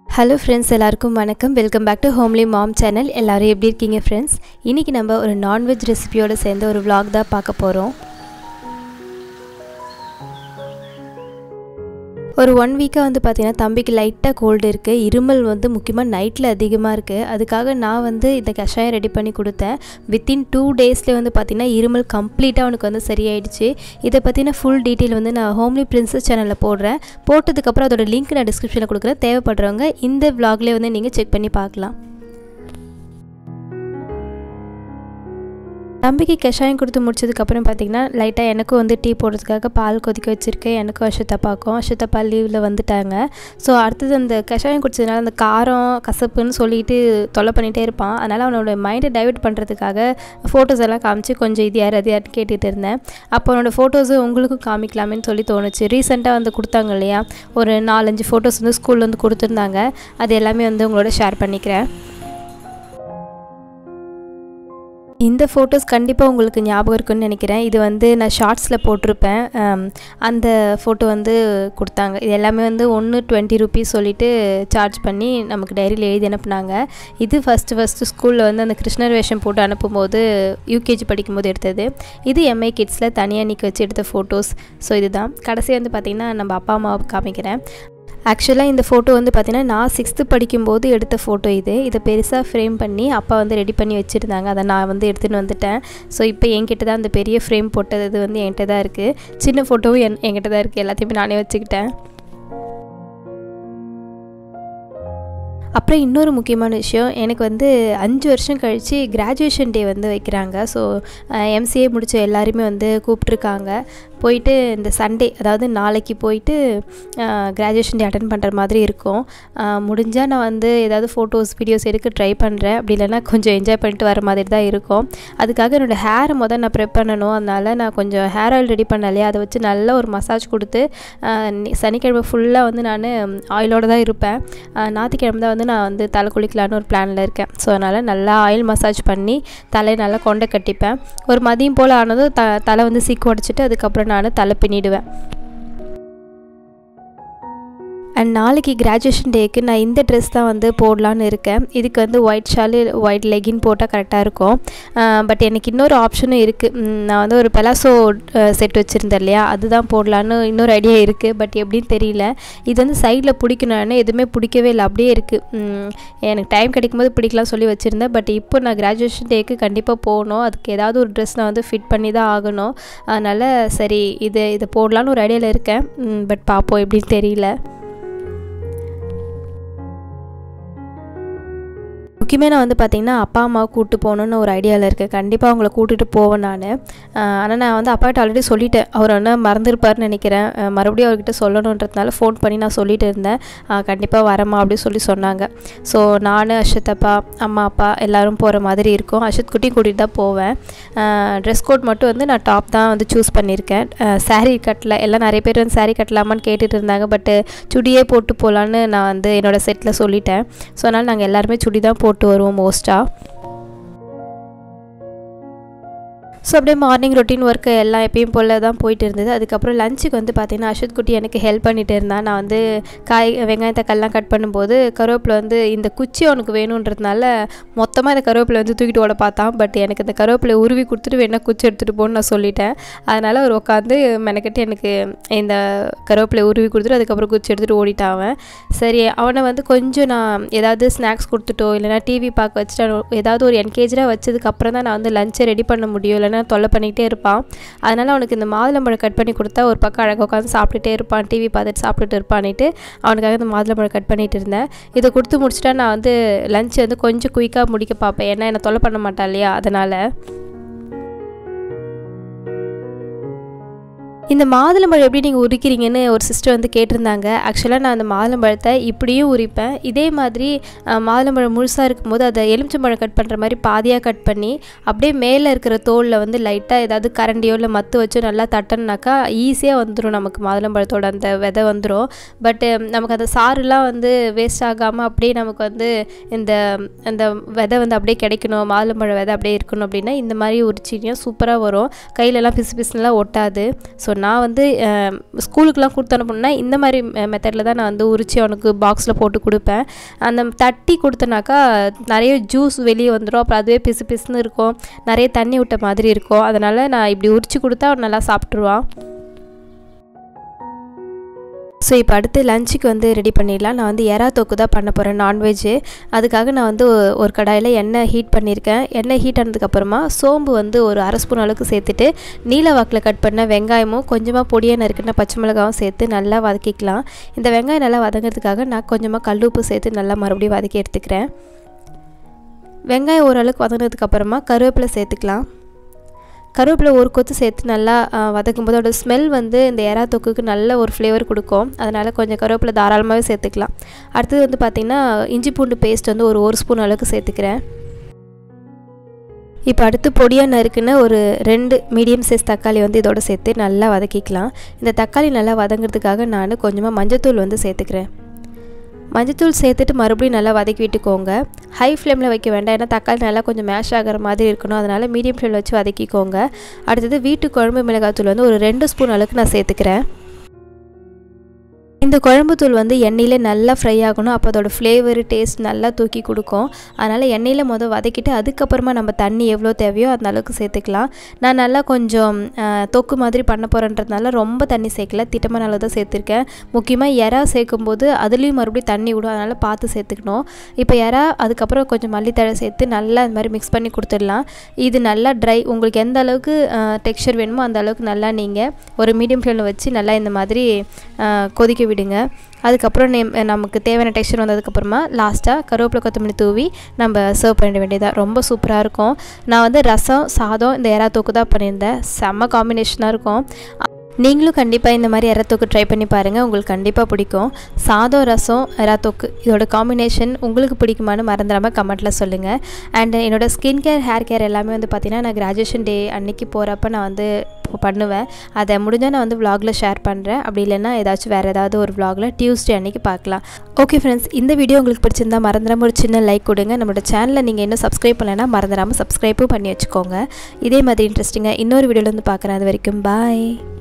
hello friends எல்லாருக்கும் வணக்கம் welcome back to homely mom channel எல்லோரும் எப்படி இருக்கீங்க ஃப்ரெண்ட்ஸ் இன்றைக்கி நம்ம ஒரு நான்வெஜ் ரெசிபியோடு சேர்ந்து ஒரு vlog தான் பார்க்க போகிறோம் ஒரு ஒன் வீக்காக வந்து பார்த்திங்கன்னா தம்பிக்கு லைட்டாக கோல்டு இருக்குது இருமல் வந்து முக்கியமாக நைட்டில் அதிகமாக இருக்குது அதுக்காக நான் வந்து இந்த கஷாயம் ரெடி பண்ணி கொடுத்தேன் வித்தின் டூ டேஸ்லேயே வந்து பார்த்திங்கன்னா இருமல் கம்ப்ளீட்டாக அவனுக்கு வந்து சரியாயிடுச்சு இதை பற்றின ஃபுல் டீட்டெயில் வந்து நான் ஹோம்லி பிரின்சஸ் சேனலில் போடுறேன் போட்டதுக்கப்புறம் அதோட லிங்க் நான் டிஸ்கிரிப்ஷனில் கொடுக்குறேன் தேவைப்படுறவங்க இந்த vlogலேயே வந்து நீங்கள் செக் பண்ணி பார்க்கலாம் தம்பிக்கு கஷாயம் கொடுத்து முடிச்சதுக்கப்புறம் பார்த்தீங்கன்னா லைட்டாக எனக்கும் வந்து டீ போடுறதுக்காக பால் கொதிக்க வச்சுருக்கேன் எனக்கும் அஷத்தப்பாக்கும் அஷத்தப்பா லீவில் வந்துட்டாங்க ஸோ அடுத்தது அந்த கஷாயம் குடிச்சதுனால அந்த காரம் கசப்புன்னு சொல்லிட்டு தொல்லை பண்ணிகிட்டே இருப்பான் அதனால் அவனோட மைண்டை டைவர்ட் பண்ணுறதுக்காக ஃபோட்டோஸ் எல்லாம் காமிச்சு கொஞ்சம் இது யார் அது யாருன்னு கேட்டுட்டு இருந்தேன் அப்போ அவனோட ஃபோட்டோஸு உங்களுக்கும் காமிக்கலாமேன்னு சொல்லி தோணுச்சு ரீசெண்டாக வந்து கொடுத்தாங்க இல்லையா ஒரு நாலஞ்சு ஃபோட்டோஸ் வந்து ஸ்கூலில் வந்து கொடுத்துருந்தாங்க அது எல்லாமே வந்து உங்களோட ஷேர் பண்ணிக்கிறேன் இந்த ஃபோட்டோஸ் கண்டிப்பாக உங்களுக்கு ஞாபகம் இருக்குன்னு நினைக்கிறேன் இது வந்து நான் ஷார்ட்ஸில் போட்டிருப்பேன் அம், அந்த ஃபோட்டோ வந்து கொடுத்தாங்க இது எல்லாமே வந்து ஒன்று டுவெண்ட்டி ருபீஸ் சொல்லிட்டு சார்ஜ் பண்ணி நமக்கு டைரியில் எழுதி அனுப்புனாங்க இது ஃபஸ்ட்டு ஃபஸ்ட்டு ஸ்கூலில் வந்து அந்த கிருஷ்ணர் வேஷம் போட்டு அனுப்பும்போது யூகேஜி படிக்கும்போது எடுத்தது இது எம்ஐ கிட்ஸில் தனியாக நிற்க வச்சு எடுத்த ஃபோட்டோஸ் ஸோ இதுதான் கடைசி வந்து பார்த்திங்கன்னா நம்ம அப்பா அம்மாவை காமிக்கிறேன் ஆக்சுவலாக இந்த ஃபோட்டோ வந்து பார்த்திங்கன்னா நான் சிக்ஸ்த்து படிக்கும்போது எடுத்த ஃபோட்டோ இது இதை பெருசாக ஃப்ரேம் பண்ணி அப்பா வந்து ரெடி பண்ணி வச்சுருந்தாங்க அதை நான் வந்து எடுத்துகிட்டு வந்துட்டேன் ஸோ இப்போ என்கிட்ட தான் அந்த பெரிய ஃப்ரேம் போட்டது வந்து என்கிட்ட தான் இருக்குது சின்ன ஃபோட்டோவும் என் என்கிட்ட தான் இருக்குது எல்லாத்தையுமே நானே வச்சுக்கிட்டேன் அப்புறம் இன்னொரு முக்கியமான விஷயம் எனக்கு வந்து அஞ்சு வருஷம் கழித்து கிராஜுவேஷன் டே வந்து வைக்கிறாங்க ஸோ எம்சிஏ முடித்த எல்லாருமே வந்து கூப்பிட்ருக்காங்க போயிட்டு இந்த சண்டே அதாவது நாளைக்கு போயிட்டு கிராஜுவேஷன் டே அட்டன் பண்ணுற மாதிரி இருக்கும் முடிஞ்சால் நான் வந்து ஏதாவது ஃபோட்டோஸ் வீடியோஸ் எடுக்க ட்ரை பண்ணுறேன் அப்படி இல்லைன்னா கொஞ்சம் என்ஜாய் பண்ணிட்டு வர மாதிரி தான் இருக்கும் அதுக்காக என்னோடய ஹேரை முதல் நான் ப்ரெப் பண்ணணும் அதனால் நான் கொஞ்சம் ஹேர் ஆயில் ரெடி பண்ணலையே அதை வச்சு நல்ல ஒரு மசாஜ் கொடுத்து சனிக்கிழமை ஃபுல்லாக வந்து நான் ஆயிலோடு தான் இருப்பேன் ஞாயிற்றுக்கிழமை தான் வந்து நான் வந்து தலை குளிக்கலான்னு ஒரு பிளானில் இருக்கேன் ஸோ அதனால் நல்லா ஆயில் மசாஜ் பண்ணி தலையை நல்லா கொண்டை கட்டிப்பேன் ஒரு மதியம் போல் ஆனதும் த தலை வந்து சீக்கு உடச்சிட்டு அதுக்கப்புறம் நான் தலை பின்னிடுவேன் அண்ட் நாளைக்கு கிராஜுவேஷன் டேக்கு நான் இந்த ட்ரெஸ் தான் வந்து போடலான்னு இருக்கேன் இதுக்கு வந்து ஒயிட் ஷாலு ஒயிட் லெகின் போட்டால் கரெக்டாக இருக்கும் பட் எனக்கு இன்னொரு ஆப்ஷனும் இருக்குது நான் வந்து ஒரு பெலாசோ செட் வச்சுருந்தேன் இல்லையா அதுதான் போடலான்னு இன்னொரு ஐடியா இருக்குது பட் எப்படின்னு தெரியல இது வந்து சைடில் பிடிக்கணும்னு எதுவுமே பிடிக்கவே இல்லை அப்படியே இருக்குது எனக்கு டைம் கிடைக்கும்போது பிடிக்கலாம் சொல்லி வச்சுருந்தேன் பட் இப்போ நான் கிராஜுவேஷன் டேக்கு கண்டிப்பாக போகணும் அதுக்கு ஏதாவது ஒரு ட்ரெஸ் நான் வந்து ஃபிட் பண்ணி தான் ஆகணும் அதனால் சரி இது இதை போடலான்னு ஒரு ஐடியாவில் இருக்கேன் பட் பார்ப்போம் எப்படின்னு தெரியல முக்கியமாக நான் வந்து பார்த்திங்கன்னா அப்பா அம்மாவை கூப்பிட்டு போகணுன்னு ஒரு ஐடியாவில் இருக்கேன் கண்டிப்பாக அவங்கள கூட்டிகிட்டு போவேன் நான் ஆனால் நான் வந்து அப்பாட்ட ஆல்ரெடி சொல்லிட்டேன் அவர் என்ன மறந்துருப்பார்னு நினைக்கிறேன் மறுபடியும் அவர்கிட்ட சொல்லணுன்றதுனால ஃபோன் பண்ணி நான் சொல்லிட்டு இருந்தேன் கண்டிப்பாக வரமா அப்படின்னு சொல்லி சொன்னாங்க ஸோ நான் அஷத் அப்பா அம்மா அப்பா எல்லோரும் போகிற மாதிரி இருக்கும் அஷத் குட்டி கூட்டிகிட்டு தான் போவேன் ட்ரெஸ் கோட் மட்டும் வந்து நான் டாப் தான் வந்து சூஸ் பண்ணியிருக்கேன் சாரீ கட்டல எல்லாம் நிறைய பேர் வந்து சாரீ கட்டலாமான்னு கேட்டுட்டு இருந்தாங்க பட்டு சுடியே போட்டு போகலான்னு நான் வந்து என்னோடய செட்டில் சொல்லிட்டேன் ஸோ அதனால் நாங்கள் எல்லாருமே சுடி தான் போட்டு வருவோம் மோஸ்ட்டாக ஸோ அப்படியே மார்னிங் ரொட்டீன் ஒர்க்கு எல்லாம் எப்பயும் போல் தான் போயிட்டு இருந்தது அதுக்கப்புறம் லஞ்சுக்கு வந்து பார்த்திங்கன்னா அஷத் குட்டி எனக்கு ஹெல்ப் பண்ணிட்டு இருந்தான் நான் வந்து காய் வெங்காய தக்காளிலாம் கட் பண்ணும்போது கருவேப்பிலை வந்து இந்த குச்சி அவனுக்கு வேணுன்றதுனால மொத்தமாக இந்த கருவேப்பிலை வந்து தூக்கிட்டு ஓட பார்த்தான் பட் எனக்கு இந்த கருவேப்பிலை உருவி கொடுத்துட்டு வேணா குச்சி எடுத்துகிட்டு போன்னு நான் சொல்லிட்டேன் அதனால் அவர் உட்காந்து மெனக்கிட்டு எனக்கு இந்த கருவேப்பிலை உருவி கொடுத்துட்டு அதுக்கப்புறம் குச்சி எடுத்துகிட்டு ஓடிட்டான் அவன் சரி அவனை வந்து கொஞ்சம் நான் ஏதாவது ஸ்நாக்ஸ் கொடுத்துட்டோ இல்லைனா டிவி பார்க்க வச்சுட்டு ஏதாவது ஒரு என்கேஜாக வச்சதுக்கப்புறம் தான் நான் வந்து லஞ்சை ரெடி பண்ண முடியும் இல்லைனா தொல்லை பண்ணிகிட்டே இருப்பான் அதனால் அவனுக்கு இந்த மாதுளம்பழம் கட் பண்ணி கொடுத்தா ஒரு பக்கம் அழகாக உட்காந்து சாப்பிட்டுட்டே இருப்பான் டிவி பார்த்துட்டு சாப்பிட்டுட்டு இருப்பான்ட்டு அவனுக்காக இந்த மாதுளம்பழம் கட் பண்ணிகிட்டு இருந்தேன் இதை கொடுத்து முடிச்சுட்டா நான் வந்து லஞ்ச் வந்து கொஞ்சம் குயிக்காக முடிக்க பார்ப்பேன் ஏன்னா என்னை தொல்லை பண்ண மாட்டான் இல்லையா அதனால் இந்த மாதுளம்பழம் எப்படி நீங்கள் உரிக்கிறீங்கன்னு ஒரு சிஸ்டர் வந்து கேட்டிருந்தாங்க ஆக்சுவலாக நான் அந்த மாதுளம்பழத்தை இப்படியும் உரிப்பேன் இதே மாதிரி மாதுளம்பழம் முழுசாக இருக்கும்போது அதை எலுமிச்சம்பழம் கட் பண்ணுற மாதிரி பாதியாக கட் பண்ணி அப்படியே மேலே இருக்கிற தோலில் வந்து லைட்டாக ஏதாவது கரண்டியோ இல்லை மத்து வச்சோ நல்லா தட்டணுனாக்கா ஈஸியாக வந்துடும் நமக்கு மாதுளம்பழத்தோட அந்த விதை வந்துடும் பட்டு நமக்கு அந்த சாறுலாம் வந்து வேஸ்ட் ஆகாமல் அப்படியே நமக்கு வந்து இந்த அந்த விதை வந்து அப்படியே கிடைக்கணும் மாதுளம்பழம் விதை அப்படியே இருக்கணும் அப்படின்னா இந்த மாதிரி உரிச்சினியா சூப்பராக வரும் கையிலலாம் பிசு பிசுலாம் ஒட்டாது ஸோ நான் வந்து ஸ்கூலுக்குலாம் கொடுத்து அனுப்பணுன்னா இந்த மாதிரி மெத்தடில் தான் நான் வந்து உரிச்சு அவனுக்கு பாக்ஸில் போட்டு கொடுப்பேன் அந்த தட்டி கொடுத்தனாக்கா நிறைய ஜூஸ் வெளியே வந்துடும் அப்புறம் அதுவே பிசு பிசுன்னு இருக்கும் நிறைய தண்ணி விட்ட மாதிரி இருக்கும் அதனால் நான் இப்படி உரிச்சு கொடுத்தா அவன் நல்லா சாப்பிட்ருவான் ஸோ இப்போ அடுத்து லஞ்சுக்கு வந்து ரெடி பண்ணிடலாம் நான் வந்து எறா தொக்கு தான் பண்ண போகிறேன் நான்வெஜ்ஜு அதுக்காக நான் வந்து ஒரு கடாயில் எண்ணெய் ஹீட் பண்ணியிருக்கேன் எண்ணெய் ஹீட் ஆனதுக்கப்புறமா சோம்பு வந்து ஒரு அரை ஸ்பூன் அளவுக்கு சேர்த்துட்டு நீல வாக்கில் கட் பண்ண வெங்காயமும் கொஞ்சமாக பொடியாக நறுக்கின பச்சை மிளகாவும் சேர்த்து நல்லா வதக்கிக்கலாம் இந்த வெங்காயம் நல்லா வதங்கிறதுக்காக நான் கொஞ்சமாக கல்லுப்பு சேர்த்து நல்லா மறுபடியும் வதக்கி எடுத்துக்கிறேன் வெங்காயம் ஓரளவுக்கு வதங்கினதுக்கப்புறமா கருவேப்பிலை சேர்த்துக்கலாம் கருவேப்பிலை ஒரு கொத்து சேர்த்து நல்லா வதக்கும் போது அதோட ஸ்மெல் வந்து இந்த எறா தொக்குக்கு நல்ல ஒரு ஃப்ளேவர் கொடுக்கும் அதனால் கொஞ்சம் கருவேப்பிலை தாராளமாகவே சேர்த்துக்கலாம் அடுத்தது வந்து பார்த்திங்கன்னா இஞ்சி பூண்டு பேஸ்ட் வந்து ஒரு ஒரு ஸ்பூன் அளவுக்கு சேர்த்துக்கிறேன் இப்போ அடுத்து பொடியாக நறுக்குன்னு ஒரு ரெண்டு மீடியம் சைஸ் தக்காளி வந்து இதோட சேர்த்து நல்லா வதக்கிக்கலாம் இந்த தக்காளி நல்லா வதங்கிறதுக்காக நான் கொஞ்சமாக மஞ்சத்தூள் வந்து சேர்த்துக்கிறேன் மஞ்சத்தூள் சேர்த்துட்டு மறுபடியும் நல்லா வதக்கி விட்டுக்கோங்க ஹை ஃப்ளேமில் வைக்க வேண்டாம் ஏன்னா தக்காளி நல்லா கொஞ்சம் மேஷ் ஆகிற மாதிரி இருக்கணும் அதனால் மீடியம் ஃப்ளேமில் வச்சு வதக்கிக்கோங்க அடுத்தது வீட்டு குழம்பு மிளகாத்தூள் வந்து ஒரு ரெண்டு ஸ்பூன் அளவுக்கு நான் சேர்த்துக்கிறேன் இந்த குழம்புத்தூள் வந்து எண்ணெயில் நல்லா ஃப்ரை ஆகணும் அப்போ அதோடய ஃப்ளேவர் டேஸ்ட் நல்லா தூக்கி கொடுக்கும் அதனால் எண்ணெயில் மொதல் வதக்கிட்டு அதுக்கப்புறமா நம்ம தண்ணி எவ்வளோ தேவையோ அந்த அளவுக்கு சேர்த்துக்கலாம் நான் நல்லா கொஞ்சம் தொக்கு மாதிரி பண்ண போகிறேன்றதுனால ரொம்ப தண்ணி சேர்க்கல திட்டமான அளவு தான் சேர்த்துருக்கேன் முக்கியமாக எறா சேர்க்கும்போது அதுலேயும் மறுபடியும் தண்ணி விடும் அதனால் பார்த்து சேர்த்துக்கணும் இப்போ எறா அதுக்கப்புறம் கொஞ்சம் மல்லித்தழை சேர்த்து நல்லா இந்த மாதிரி மிக்ஸ் பண்ணி கொடுத்துடலாம் இது நல்லா ட்ரை உங்களுக்கு எந்த அளவுக்கு டெக்ஸ்சர் வேணுமோ அந்த அளவுக்கு நல்லா நீங்கள் ஒரு மீடியம் ஃப்ளேமில் வச்சு நல்லா இந்த மாதிரி கொதிக்க விடுங்க அதுக்கப்புறம் நே நமக்கு தேவையான டெக்ஸ்சர் வந்ததுக்கப்புறமா லாஸ்ட்டாக கருவேப்பிலை கொத்தமல்லி தூவி நம்ம சர்வ் பண்ண வேண்டியதாக ரொம்ப சூப்பராக இருக்கும் நான் வந்து ரசம் சாதம் இந்த எறா தொக்கு தான் பண்ணியிருந்தேன் செம்ம காம்பினேஷனாக இருக்கும் நீங்களும் கண்டிப்பாக இந்த மாதிரி எறத்தொக்கு ட்ரை பண்ணி பாருங்கள் உங்களுக்கு கண்டிப்பாக பிடிக்கும் சாதம் ரசம் எறாத்தொக்கு இதோட காம்பினேஷன் உங்களுக்கு பிடிக்குமான்னு மறந்துடாமல் கமெண்ட்டில் சொல்லுங்கள் அண்ட் என்னோடய ஸ்கின் கேர் ஹேர் கேர் எல்லாமே வந்து பார்த்திங்கன்னா நான் கிராஜுவேஷன் டே அன்னைக்கு போகிறப்ப நான் வந்து பண்ணுவேன் அதை முடிஞ்சால் நான் வந்து விலாகில் ஷேர் பண்ணுறேன் அப்படி இல்லைன்னா ஏதாச்சும் வேறு ஏதாவது ஒரு விலாகில் டியூஸ்டே அன்றைக்கி பார்க்கலாம் ஓகே ஃப்ரெண்ட்ஸ் இந்த வீடியோ உங்களுக்கு பிடிச்சிருந்தா மறந்துடாமல் ஒரு சின்ன லைக் கொடுங்க நம்மளோட சேனலை நீங்கள் இன்னும் சப்ஸ்கிரைப் பண்ணலைன்னா மறந்துடாமல் சப்ஸ்கிரைப்பும் பண்ணி வச்சுக்கோங்க இதே மாதிரி இன்ட்ரெஸ்டிங்காக இன்னொரு வீடியோவில் வந்து பார்க்குறேன் அது வரைக்கும் பாய்